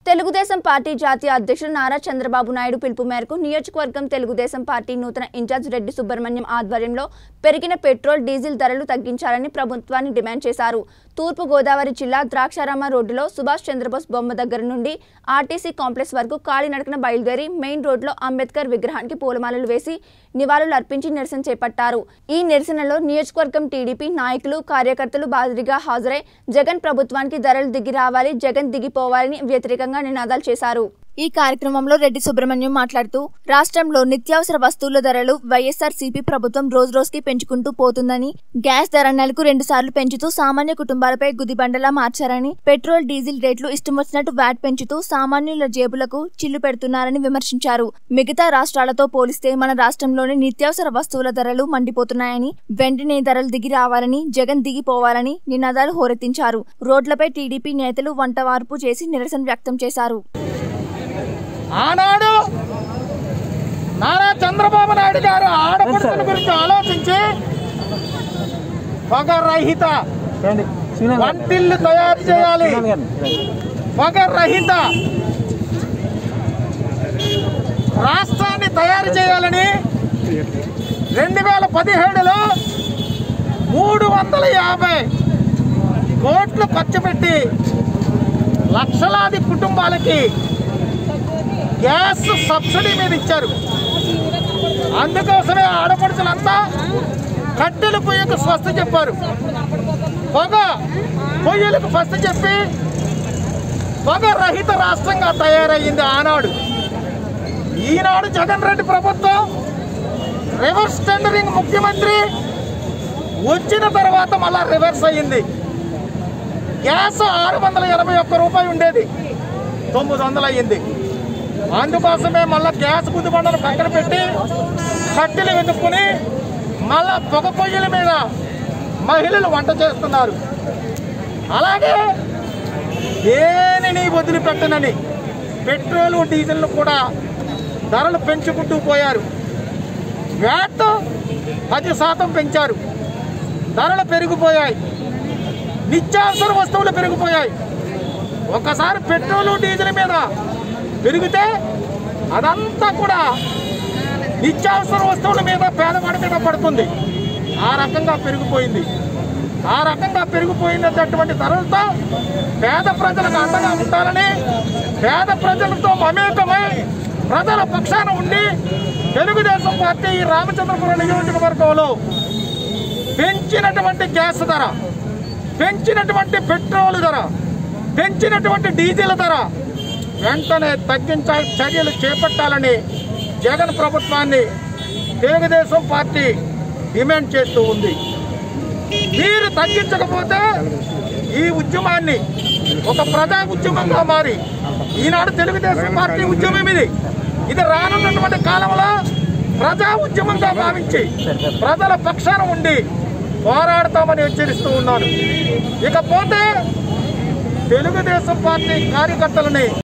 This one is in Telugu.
తెలుగుదేశం పార్టీ జాతీయ అధ్యక్షుడు నారా చంద్రబాబు నాయుడు పిలుపు మేరకు నియోజకవర్గం తెలుగుదేశం పార్టీ నూతన ఇన్ఛార్జ్ రెడ్డి సుబ్రహ్మణ్యం ఆధ్వర్యంలో పెరిగిన పెట్రోల్ డీజిల్ ధరలు తగ్గించాలని ప్రభుత్వాన్ని డిమాండ్ చేశారు తూర్పు గోదావరి జిల్లా ద్రాక్షారామ రోడ్డులో సుభాష్ చంద్రబోస్ బొమ్మ దగ్గర నుండి ఆర్టీసీ కాంప్లెక్స్ వరకు కాలినడకన బయలుదేరి మెయిన్ రోడ్లో అంబేద్కర్ విగ్రహానికి పూలమాలలు వేసి నివాళులు అర్పించి నిరసన చేపట్టారు ఈ నిరసనలో నియోజకవర్గం టీడీపీ నాయకులు కార్యకర్తలు బాధిరిగా హాజరై జగన్ ప్రభుత్వానికి ధరలు దిగి రావాలి జగన్ దిగిపోవాలని వ్యతిరేకంగా నినాదాలు చేశారు ఈ కార్యక్రమంలో రెడ్డి సుబ్రహ్మణ్యం మాట్లాడుతూ రాష్ట్రంలో నిత్యావసర వస్తువుల ధరలు వైఎస్ఆర్ సిపి ప్రభుత్వం రోజు రోజుకి పెంచుకుంటూ పోతుందని గ్యాస్ ధర నెలకు రెండు సార్లు పెంచుతూ సామాన్య కుటుంబాలపై గుదిబండలా మార్చారని పెట్రోల్ డీజిల్ రేట్లు ఇష్టం వచ్చినట్టు వ్యాట్ పెంచుతూ సామాన్యుల జేబులకు చిల్లు పెడుతున్నారని విమర్శించారు మిగతా రాష్ట్రాలతో పోలిస్తే మన రాష్ట్రంలోని నిత్యావసర వస్తువుల ధరలు మండిపోతున్నాయని వెంటనే ధరలు దిగి రావాలని జగన్ దిగిపోవాలని నినాదాలు హోరెత్తించారు రోడ్లపై టీడీపీ నేతలు వంటవార్పు చేసి నిరసన వ్యక్తం చేశారు ఆనాడు నారా చంద్రబాబు నాయుడు గారు ఆడపడుతుల గురించి ఆలోచించి పొగ రహిత వంటిల్లు తయారు చేయాలి పొగ రహిత రాష్ట్రాన్ని తయారు చేయాలని రెండు వేల పదిహేడులో మూడు వందల యాభై కోట్లు ఖర్చు పెట్టి లక్షలాది కుటుంబాలకి గ్యాస్ సబ్సిడీ మీద ఇచ్చారు అందుకోసమే ఆడపడుచులంతా కట్టెల పొయ్యకు స్వస్థ చెప్పారు పొగ పొయ్యలకు ఫస్ట్ చెప్పి పొగ రహిత రాష్ట్రంగా తయారయ్యింది ఆనాడు ఈనాడు జగన్ రెడ్డి ప్రభుత్వం రివర్స్ టెండరింగ్ ముఖ్యమంత్రి వచ్చిన తర్వాత మళ్ళా రివర్స్ అయ్యింది గ్యాస్ ఆరు వందల ఎనభై ఒక్క రూపాయి ఉండేది తొమ్మిది వందలు అయ్యింది అందుకోసమే మళ్ళా గ్యాస్ గుద్దుబండలు పక్కన పెట్టి కట్టెలు వెతుక్కుని మళ్ళా పొగ పొయ్యిల మీద మహిళలు వంట చేస్తున్నారు అలాగే దేనిని వదిలిపెట్టనని పెట్రోలు డీజిల్ను కూడా ధరలు పెంచుకుంటూ పోయారు వ్యాట్ పది శాతం పెంచారు ధరలు పెరిగిపోయాయి నిత్యావసర వస్తువులు పెరిగిపోయాయి ఒకసారి పెట్రోలు డీజిల్ మీద పెరిగితే అదంతా కూడా నిత్యావసర వస్తువుల మీద పేదవాడి మీద పడుతుంది ఆ రకంగా పెరిగిపోయింది ఆ రకంగా పెరిగిపోయినటువంటి ధరలతో పేద ప్రజలకు అండగా ఉండాలని పేద ప్రజలతో మమేకమై ప్రజల పక్షాన ఉండి తెలుగుదేశం పార్టీ ఈ రామచంద్రపురం నియోజకవర్గంలో పెంచినటువంటి గ్యాస్ ధర పెంచినటువంటి పెట్రోల్ ధర పెంచినటువంటి డీజిల్ ధర వెంటనే తగ్గించ చర్యలు చేపట్టాలని జగన్ ప్రభుత్వాన్ని తెలుగుదేశం పార్టీ డిమాండ్ చేస్తూ ఉంది మీరు తగ్గించకపోతే ఈ ఉద్యమాన్ని ఒక ప్రజా ఉద్యమంగా మారి ఈనాడు తెలుగుదేశం పార్టీ ఉద్యమం ఇది ఇది రానున్నటువంటి కాలంలో ప్రజా ఉద్యమంగా భావించి ప్రజల పక్షాన ఉండి పోరాడతామని హెచ్చరిస్తూ ఉన్నాను ఇకపోతే తెలుగుదేశం పార్టీ కార్యకర్తలని